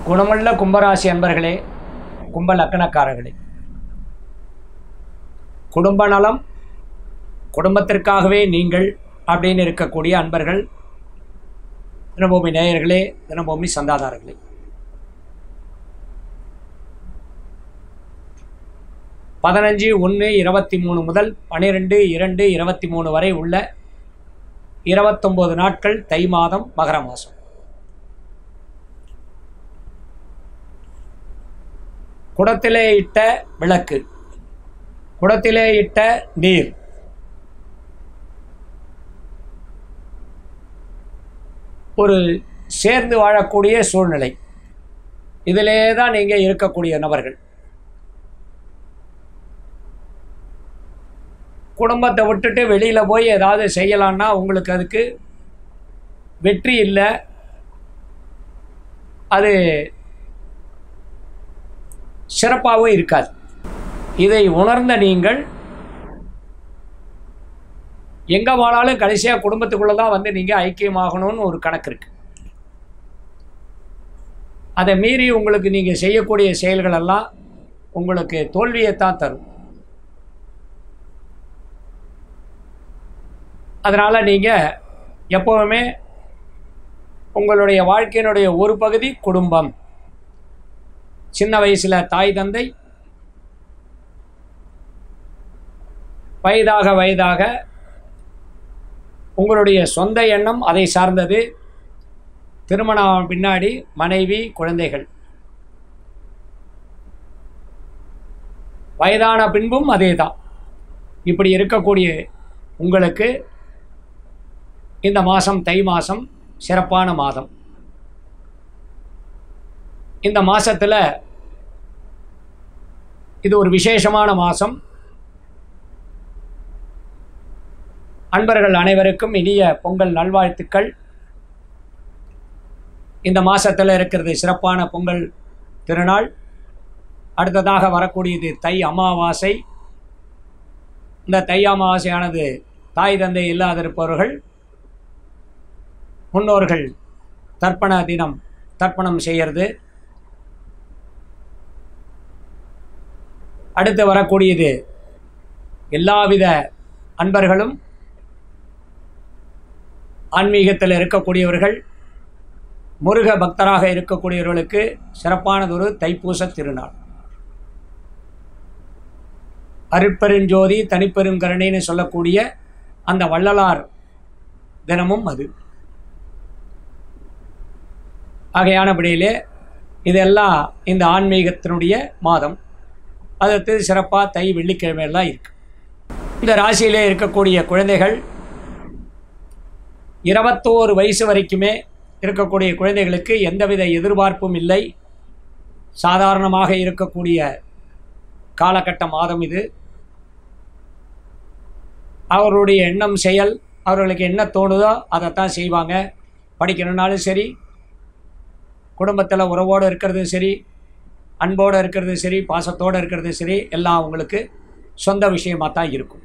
குணமுள்ள கும்பராசி அன்பர்களே கும்ப லக்கணக்காரர்களே குடும்ப நலம் குடும்பத்திற்காகவே நீங்கள் அப்படின்னு இருக்கக்கூடிய அன்பர்கள் தினபூமி நேயர்களே தினபூமி சந்தாதாரர்களே பதினஞ்சு ஒன்று இருபத்தி மூணு முதல் பன்னிரெண்டு இரண்டு இருபத்தி மூணு வரை உள்ள இருபத்தொம்போது நாட்கள் தை மாதம் மகர மாதம் குடத்திலே இட்ட விளக்கு குடத்திலே இட்ட நீர் ஒரு சேர்ந்து வாழக்கூடிய சூழ்நிலை இதிலே தான் நீங்கள் இருக்கக்கூடிய நபர்கள் குடும்பத்தை விட்டுட்டு வெளியில் போய் ஏதாவது செய்யலான்னா உங்களுக்கு அதுக்கு வெற்றி இல்லை அது சிறப்பாகவும் இருக்காது இதை உணர்ந்த நீங்கள் எங்கே போனாலும் கடைசியாக குடும்பத்துக்குள்ளே தான் வந்து நீங்கள் ஐக்கியமாகணும்னு ஒரு கணக்கு இருக்கு அதை மீறி உங்களுக்கு நீங்கள் செய்யக்கூடிய செயல்கள் எல்லாம் உங்களுக்கு தோல்வியைத்தான் தரும் அதனால் நீங்கள் எப்போவுமே உங்களுடைய வாழ்க்கையினுடைய ஒரு பகுதி குடும்பம் சின்ன வயசில் தாய் தந்தை வயதாக வயதாக உங்களுடைய சொந்த எண்ணம் அதை சார்ந்தது திருமணம் பின்னாடி மனைவி குழந்தைகள் வயதான பின்பும் அதே தான் இப்படி இருக்கக்கூடிய உங்களுக்கு இந்த மாதம் தை மாதம் சிறப்பான மாதம் இந்த மாதத்தில் இது ஒரு விசேஷமான மாதம் அன்பர்கள் அனைவருக்கும் இனிய பொங்கல் நல்வாழ்த்துக்கள் இந்த மாதத்தில் இருக்கிறது சிறப்பான பொங்கல் திருநாள் அடுத்ததாக வரக்கூடியது தை அமாவாசை இந்த தை அமாவாசையானது தாய் தந்தை இல்லாதிருப்பவர்கள் முன்னோர்கள் தர்ப்பண தினம் தர்ப்பணம் செய்கிறது அடுத்து வரக்கூடியது எல்லாவித அன்பர்களும் ஆன்மீகத்தில் இருக்கக்கூடியவர்கள் முருக பக்தராக இருக்கக்கூடியவர்களுக்கு சிறப்பானதொரு தைப்பூச திருநாள் அருட்பெருஞ்சோதி தனிப்பெருங்கருணைன்னு சொல்லக்கூடிய அந்த வள்ளலார் தினமும் அது ஆகையானபடியிலே இதெல்லாம் இந்த ஆன்மீகத்தினுடைய மாதம் அதற்கு சிறப்பாக தை வெள்ளிக்கிழமையெல்லாம் இருக்கு இந்த ராசியிலே இருக்கக்கூடிய குழந்தைகள் இருபத்தோரு வயசு வரைக்குமே இருக்கக்கூடிய குழந்தைகளுக்கு எந்தவித எதிர்பார்ப்பும் இல்லை சாதாரணமாக இருக்கக்கூடிய காலகட்ட மாதம் இது அவர்களுடைய எண்ணம் செயல் அவர்களுக்கு என்ன தோணுதோ அதைத்தான் செய்வாங்க படிக்கணுன்னாலும் சரி குடும்பத்தில் உறவோடு இருக்கிறதும் சரி அன்போடு இருக்கிறது சரி பாசத்தோடு இருக்கிறது சரி எல்லாம் அவங்களுக்கு சொந்த விஷயமாக தான் இருக்கும்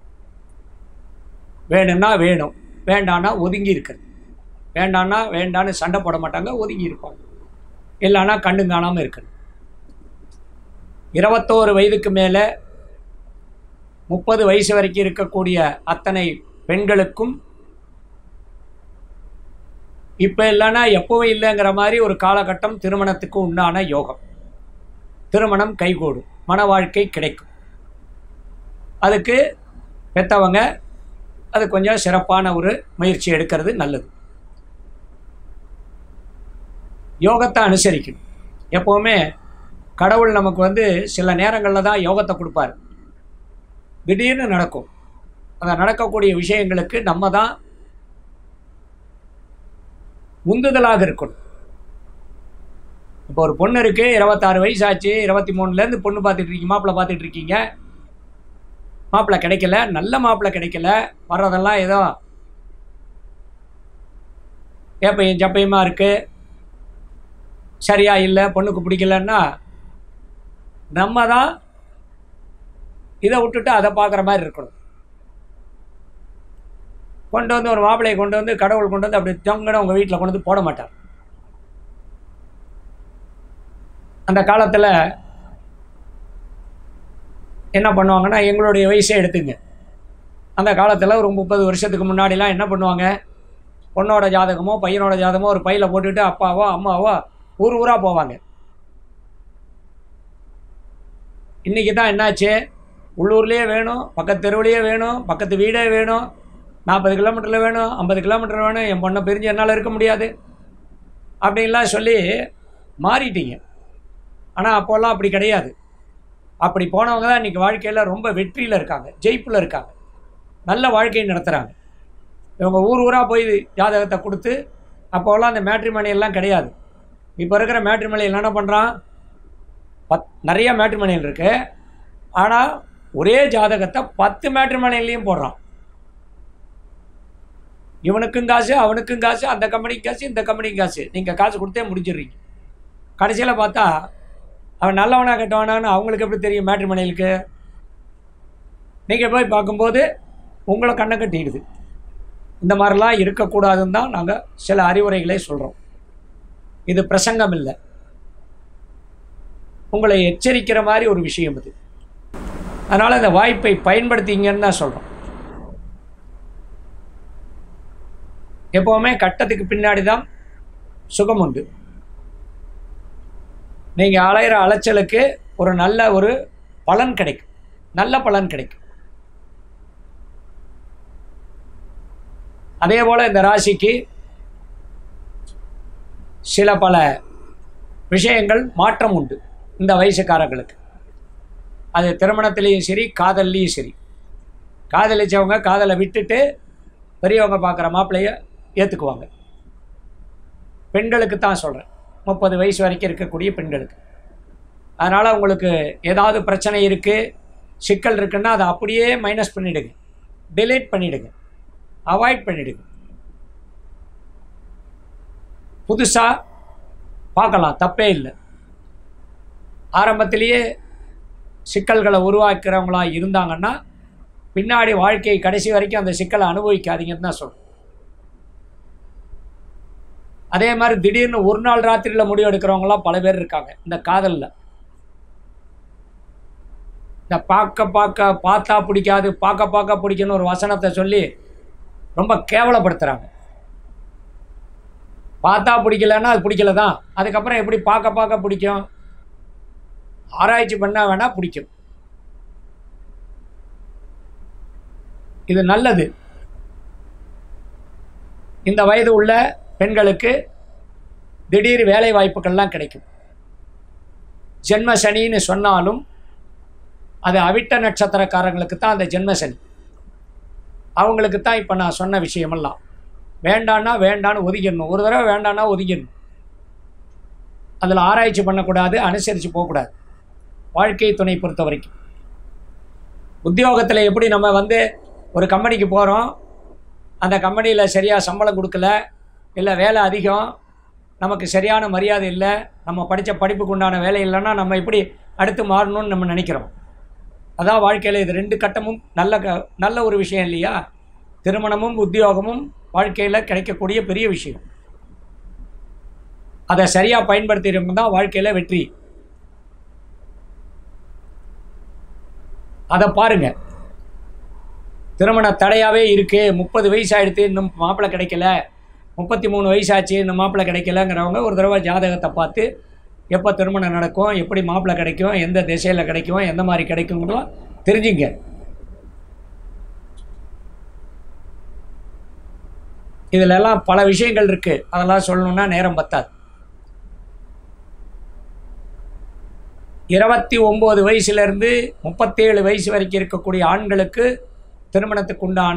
வேணும்னா வேணும் வேண்டான்னா ஒதுங்கி இருக்கிறது வேண்டான்னா வேண்டான்னு சண்டை போட மாட்டாங்க ஒதுங்கி இருப்பாங்க இல்லைன்னா கண்டு காணாமல் இருக்கிறது இருபத்தோரு வயதுக்கு மேலே முப்பது வயசு வரைக்கும் இருக்கக்கூடிய அத்தனை பெண்களுக்கும் இப்போ இல்லைன்னா எப்பவும் இல்லைங்கிற மாதிரி ஒரு காலகட்டம் திருமணத்துக்கு உண்டான யோகம் திருமணம் கைகூடும் மன வாழ்க்கை கிடைக்கும் அதுக்கு பெற்றவங்க அது கொஞ்சம் சிறப்பான ஒரு முயற்சி எடுக்கிறது நல்லது யோகத்தை அனுசரிக்கணும் எப்போவுமே கடவுள் நமக்கு வந்து சில நேரங்களில் தான் யோகத்தை கொடுப்பார் திடீர்னு நடக்கும் அந்த நடக்கக்கூடிய விஷயங்களுக்கு நம்ம தான் உந்துதலாக இருக்கணும் இப்போ ஒரு பொண்ணு இருக்குது இருபத்தாறு வயசு ஆச்சு இருபத்தி மூணுலேருந்து பொண்ணு பார்த்துட்டு இருக்கீங்க மாப்பிள்ளை பார்த்துட்டு இருக்கீங்க மாப்பிள்ளை கிடைக்கல நல்ல மாப்பிள்ளை கிடைக்கல வர்றதெல்லாம் ஏதோ ஏப்பையும் ஜப்பையுமா இருக்குது சரியா இல்லை பொண்ணுக்கு பிடிக்கலன்னா நம்ம தான் இதை விட்டுட்டு அதை பார்க்குற மாதிரி இருக்கணும் கொண்டு வந்து ஒரு மாப்பிள்ளையை கொண்டு வந்து கடவுள் கொண்டு வந்து அப்படி தொங்கன உங்கள் வீட்டில் கொண்டு வந்து போட மாட்டார் அந்த காலத்தில் என்ன பண்ணுவாங்கன்னா எங்களுடைய வயசே எடுத்துங்க அந்த காலத்தில் ஒரு முப்பது வருஷத்துக்கு முன்னாடிலாம் என்ன பண்ணுவாங்க பொண்ணோட ஜாதகமோ பையனோட ஜாதகமோ ஒரு பையில் போட்டுட்டு அப்பாவோ அம்மாவோ ஊர் ஊராக போவாங்க இன்றைக்கி தான் என்னாச்சு உள்ளூர்லேயே வேணும் பக்கத்து தெருவுலேயே வேணும் பக்கத்து வீடே வேணும் நாற்பது கிலோமீட்டரில் வேணும் ஐம்பது கிலோமீட்டர் வேணும் என் பொண்ணை பிரிஞ்சு என்னால் இருக்க முடியாது அப்படின்லாம் சொல்லி மாறிட்டீங்க ஆனால் அப்போல்லாம் அப்படி கிடையாது அப்படி போனவங்க தான் இன்றைக்கி வாழ்க்கையில் ரொம்ப வெற்றியில் இருக்காங்க ஜெயிப்பில் இருக்காங்க நல்ல வாழ்க்கையை நடத்துகிறாங்க இவங்க ஊர் ஊராக போய் ஜாதகத்தை கொடுத்து அப்போல்லாம் அந்த மேட்ரிமணி எல்லாம் கிடையாது இப்போ இருக்கிற மேட்ரிமணி என்ன பண்ணுறான் பத் நிறைய மேட்ரிமணியில் இருக்கு ஆனால் ஒரே ஜாதகத்தை பத்து மேட்ரிமணிலையும் போடுறான் இவனுக்கும் காசு அவனுக்கும் காசு அந்த கம்பெனிக்கு காசு இந்த கம்பெனிக்கு காசு நீங்கள் காசு கொடுத்தே முடிச்சிடுறீங்க கடைசியில் பார்த்தா அவன் நல்லவனா கெட்டவனான்னு அவங்களுக்கு எப்படி தெரியும் மேட்ரிமணிகளுக்கு நீங்கள் போய் பார்க்கும்போது உங்களை கண்ணை கட்டிடுது இந்த மாதிரிலாம் இருக்கக்கூடாதுன்னு தான் நாங்கள் சில அறிவுரைகளை சொல்கிறோம் இது பிரசங்கம் இல்லை உங்களை எச்சரிக்கிற மாதிரி ஒரு விஷயம் இது அதனால் இந்த வாய்ப்பை பயன்படுத்திங்கன்னு தான் சொல்கிறோம் எப்போவுமே கட்டத்துக்கு பின்னாடி தான் சுகம் உண்டு நீங்கள் அலைகிற அலைச்சலுக்கு ஒரு நல்ல ஒரு பலன் கிடைக்கும் நல்ல பலன் கிடைக்கும் அதே போல் இந்த ராசிக்கு சில பல விஷயங்கள் மாற்றம் உண்டு இந்த வயசுக்காரர்களுக்கு அது திருமணத்துலேயும் சரி காதல்லையும் சரி காதலிச்சவங்க காதலை விட்டுட்டு பெரியவங்க பார்க்குற மாப்பிள்ளைய ஏற்றுக்குவாங்க பெண்களுக்கு தான் சொல்கிறேன் முப்பது வயசு வரைக்கும் இருக்கக்கூடிய பெண்களுக்கு அதனால் உங்களுக்கு ஏதாவது பிரச்சனை இருக்குது சிக்கல் இருக்குன்னா அதை அப்படியே மைனஸ் பண்ணிவிடுங்க delete பண்ணிவிடுங்க அவாய்ட் பண்ணிவிடுங்க புதுசாக பார்க்கலாம் தப்பே இல்லை ஆரம்பத்திலேயே சிக்கல்களை உருவாக்குறவங்களா இருந்தாங்கன்னா பின்னாடி வாழ்க்கை கடைசி வரைக்கும் அந்த சிக்கலை அனுபவிக்காதீங்கன்னு தான் சொல்கிறேன் அதே மாதிரி திடீர்னு ஒரு நாள் ராத்திரியில் முடிவு எடுக்கிறவங்களாம் பல பேர் இருக்காங்க இந்த காதலில் இந்த பார்க்க பார்க்க பார்த்தா பிடிக்காது பார்க்க பார்க்க பிடிக்குன்னு ஒரு வசனத்தை சொல்லி ரொம்ப கேவலப்படுத்துகிறாங்க பார்த்தா பிடிக்கலன்னா அது பிடிக்கல தான் அதுக்கப்புறம் எப்படி பார்க்க பார்க்க பிடிக்கும் ஆராய்ச்சி பண்ணால் வேணால் பிடிக்கும் இது நல்லது இந்த வயது உள்ள பெண்களுக்கு திடீர் வேலை வாய்ப்புகள்லாம் கிடைக்கும் ஜென்ம சனின்னு சொன்னாலும் அது அவிட்ட நட்சத்திரக்காரங்களுக்கு தான் அந்த ஜென்ம சனி அவங்களுக்கு தான் இப்போ நான் சொன்ன விஷயமெல்லாம் வேண்டான்னா வேண்டான்னு ஒதுக்கிடணும் ஒரு தடவை வேண்டான்னா ஒதுக்கிடணும் அதில் ஆராய்ச்சி பண்ணக்கூடாது அனுசரித்து போகக்கூடாது வாழ்க்கை துணை பொறுத்த வரைக்கும் உத்தியோகத்தில் எப்படி நம்ம வந்து ஒரு கம்பெனிக்கு போகிறோம் அந்த கம்பெனியில் சரியாக சம்பளம் கொடுக்கல இல்லை வேலை அதிகம் நமக்கு சரியான மரியாதை இல்லை நம்ம படித்த படிப்புக்கு உண்டான வேலை இல்லைன்னா நம்ம எப்படி அடுத்து மாறணும்னு நம்ம நினைக்கிறோம் அதான் வாழ்க்கையில் இது ரெண்டு கட்டமும் நல்ல க நல்ல ஒரு விஷயம் இல்லையா திருமணமும் உத்தியோகமும் வாழ்க்கையில் கிடைக்கக்கூடிய பெரிய விஷயம் அதை சரியாக பயன்படுத்திடுறவங்க தான் வாழ்க்கையில் வெற்றி அதை பாருங்க திருமண தடையாகவே இருக்குது முப்பது வயசு ஆயிடுத்து இன்னும் மாப்பிள்ளை கிடைக்கல முப்பத்தி மூணு வயசாச்சு இன்னும் மாப்பிள்ளை கிடைக்கலங்கிறவங்க ஒரு தடவை ஜாதகத்தை பார்த்து எப்போ திருமணம் நடக்கும் எப்படி மாப்பிள்ளை கிடைக்கும் எந்த திசையில் கிடைக்கும் எந்த மாதிரி கிடைக்குங்கிறதும் தெரிஞ்சுங்க இதுல எல்லாம் பல விஷயங்கள் இருக்குது அதெல்லாம் சொல்லணும்னா நேரம் பத்தாது இருபத்தி ஒம்பது வயசுலேருந்து முப்பத்தேழு வயசு வரைக்கும் இருக்கக்கூடிய ஆண்களுக்கு திருமணத்துக்கு உண்டான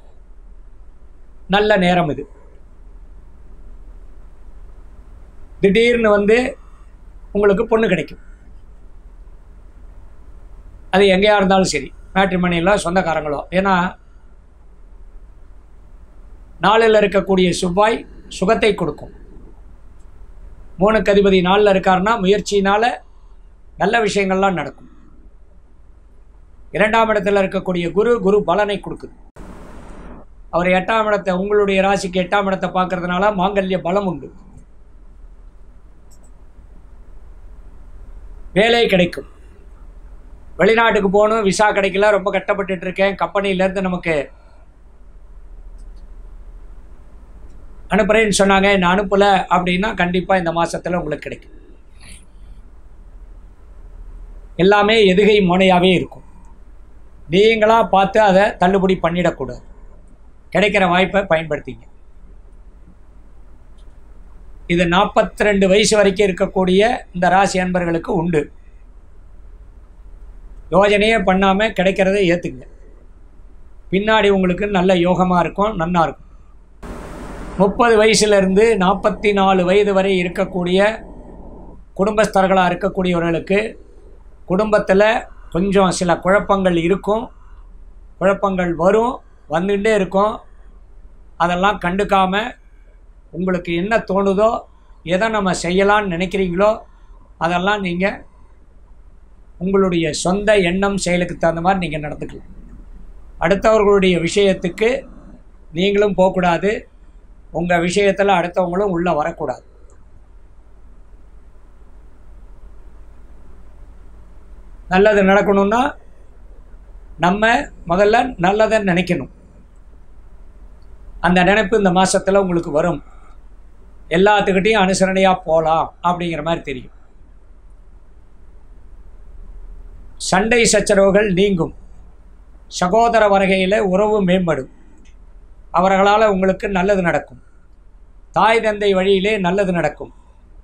நல்ல நேரம் இது திடீர்னு வந்து உங்களுக்கு பொண்ணு கிடைக்கும் அது எங்கேயா இருந்தாலும் சரி மேட்ரிமணியில் சொந்தக்காரங்களோ ஏன்னா நாளில் இருக்கக்கூடிய செவ்வாய் சுகத்தை கொடுக்கும் மூணுக்கு அதிபதி நாளில் இருக்காருன்னா முயற்சியினால் நல்ல விஷயங்கள்லாம் நடக்கும் இரண்டாம் இடத்துல இருக்கக்கூடிய குரு குரு பலனை கொடுக்குது அவர் எட்டாம் இடத்தை உங்களுடைய ராசிக்கு எட்டாம் இடத்தை பார்க்கறதுனால மாங்கல்ய பலம் உண்டு வேலை கிடைக்கும் வெளிநாட்டுக்கு போகணும் விசா கிடைக்கல ரொம்ப கஷ்டப்பட்டுட்டு இருக்கேன் கம்பெனிலேருந்து நமக்கு அனுப்புகிறேன்னு சொன்னாங்க நான் அனுப்பலை அப்படின்னா கண்டிப்பாக இந்த மாதத்தில் உங்களுக்கு கிடைக்கும் எல்லாமே எதுகை முனையாகவே இருக்கும் நீங்களாக பார்த்து அதை தள்ளுபடி பண்ணிடக்கூடாது கிடைக்கிற வாய்ப்பை பயன்படுத்திங்க இது நாற்பத்தி ரெண்டு வயசு வரைக்கும் இருக்கக்கூடிய இந்த ராசி அன்பர்களுக்கு உண்டு யோஜனையே பண்ணாமல் கிடைக்கிறத ஏற்றுங்க பின்னாடி உங்களுக்கு நல்ல யோகமாக இருக்கும் நன்னா இருக்கும் முப்பது வயசுலேருந்து நாற்பத்தி நாலு வயது வரை இருக்கக்கூடிய குடும்பஸ்தர்களாக இருக்கக்கூடியவர்களுக்கு குடும்பத்தில் கொஞ்சம் சில குழப்பங்கள் இருக்கும் குழப்பங்கள் வரும் வந்துகிட்டே இருக்கும் அதெல்லாம் கண்டுக்காமல் உங்களுக்கு என்ன தோணுதோ எதை நம்ம செய்யலாம்னு நினைக்கிறீங்களோ அதெல்லாம் நீங்கள் உங்களுடைய சொந்த எண்ணம் செயலுக்கு தகுந்த மாதிரி நீங்கள் நடந்துக்கலாம் அடுத்தவர்களுடைய விஷயத்துக்கு நீங்களும் போகக்கூடாது உங்கள் விஷயத்தில் அடுத்தவங்களும் உள்ளே வரக்கூடாது நல்லது நடக்கணும்னா நம்ம முதல்ல நல்லதை நினைக்கணும் அந்த நினைப்பு இந்த மாதத்தில் உங்களுக்கு வரும் எல்லாத்துக்கிட்டையும் அனுசரணையாக போகலாம் அப்படிங்கிற மாதிரி தெரியும் சண்டை சச்சரவுகள் நீங்கும் சகோதர வருகையில் உறவு மேம்படும் அவர்களால் உங்களுக்கு நல்லது நடக்கும் தாய் தந்தை வழியிலே நல்லது நடக்கும்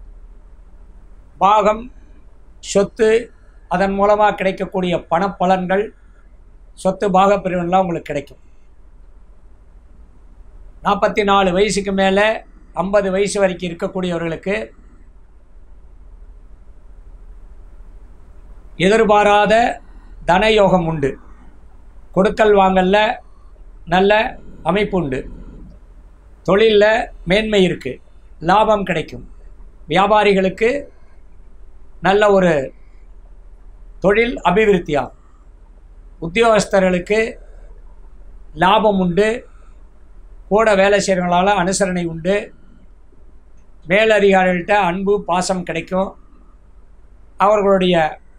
பாகம் சொத்து அதன் மூலமாக கிடைக்கக்கூடிய பணப்பலன்கள் சொத்து பாகப்பிரிவினெலாம் உங்களுக்கு கிடைக்கும் நாற்பத்தி நாலு வயசுக்கு மேலே ஐம்பது வயசு வரைக்கும் இருக்கக்கூடியவர்களுக்கு எதிர்பாராத தனயோகம் உண்டு கொடுக்கல் வாங்கல்ல நல்ல அமைப்பு உண்டு தொழிலில் மேன்மை இருக்குது லாபம் கிடைக்கும் வியாபாரிகளுக்கு நல்ல ஒரு தொழில் அபிவிருத்தியாகும் உத்தியோகஸ்தர்களுக்கு லாபம் உண்டு கூட வேலை செய்கிறவங்களால் அனுசரணை உண்டு மேலதிகாரிகள்கிட்ட அன்பு பாசம் கிடைக்கும் அவர்களுடைய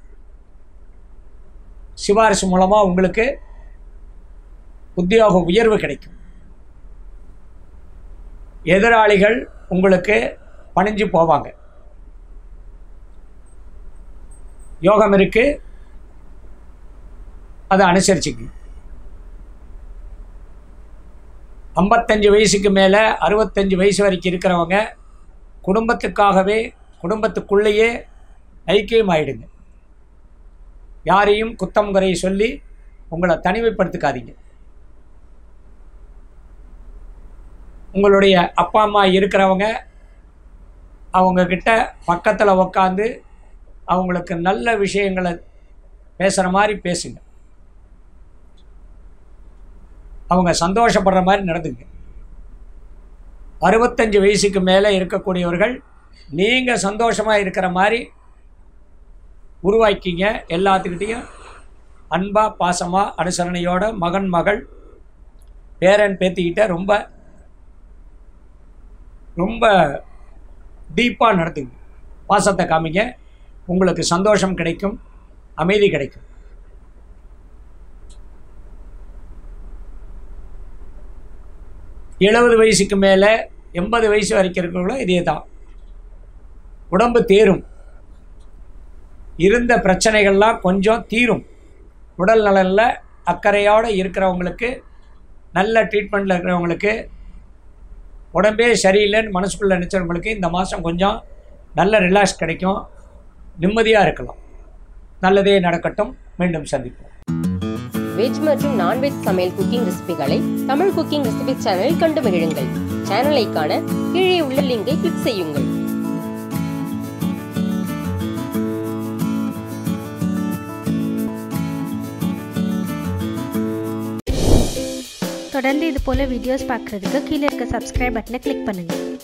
சிபாரிசு மூலமாக உங்களுக்கு உத்தியோக உயர்வு கிடைக்கும் எதிராளிகள் உங்களுக்கு பணிஞ்சு போவாங்க யோகம் இருக்கு அதை அனுசரிச்சுக்கு ஐம்பத்தஞ்சு வயசுக்கு மேலே அறுபத்தஞ்சு வயசு வரைக்கும் இருக்கிறவங்க குடும்பத்துக்காகவே குடும்பத்துக்குள்ளேயே ஐக்கியமாயிடுங்க யாரையும் குத்தம் குறையை சொல்லி உங்களை தனிமைப்படுத்திக்காதீங்க உங்களுடைய அப்பா அம்மா இருக்கிறவங்க அவங்கக்கிட்ட பக்கத்தில் உக்காந்து அவங்களுக்கு நல்ல விஷயங்களை பேசுகிற மாதிரி பேசுங்க அவங்க சந்தோஷப்படுற மாதிரி நடந்துங்க அறுபத்தஞ்சு வயசுக்கு மேலே இருக்கக்கூடியவர்கள் நீங்கள் சந்தோஷமாக இருக்கிற மாதிரி உருவாக்கிங்க எல்லாத்துக்கிட்டேயும் அன்பாக பாசமாக அனுசரணையோட மகன் மகள் பேரன் பேத்திக்கிட்ட ரொம்ப ரொம்ப டீப்பாக நடத்துங்க பாசத்தை காமிங்க உங்களுக்கு சந்தோஷம் கிடைக்கும் அமைதி கிடைக்கும் எழுபது வயசுக்கு மேலே எண்பது வயசு வரைக்கும் இருக்கிறவங்களும் இதே தான் உடம்பு தேரும் இருந்த பிரச்சனைகள்லாம் கொஞ்சம் தீரும் உடல் நலனில் அக்கறையோடு இருக்கிறவங்களுக்கு நல்ல ட்ரீட்மெண்ட்டில் இருக்கிறவங்களுக்கு உடம்பே சரியில்லைன்னு மனசுக்குள்ளே நினச்சவங்களுக்கு இந்த மாதம் கொஞ்சம் நல்ல ரிலாக்ஸ் கிடைக்கும் நிம்மதியாக இருக்கலாம் நல்லதே நடக்கட்டும் மீண்டும் சந்திப்போம் வெஜ் மற்றும் நான்வெஜ் சமையல் குக்கிங் ரெசிபிகளை தமிழ் குக்கிங் ரெசிபி சேனலில் கண்டு மகிழுங்கள் சேனலை காண கீழே உள்ள லிங்கை கிளிக் செய்யுங்கள் தொடர்ந்து இது போல் வீடியோஸ் பார்க்குறதுக்கு கீழே இருக்க சப்ஸ்கிரைப் பட்டனை கிளிக் பண்ணுங்கள்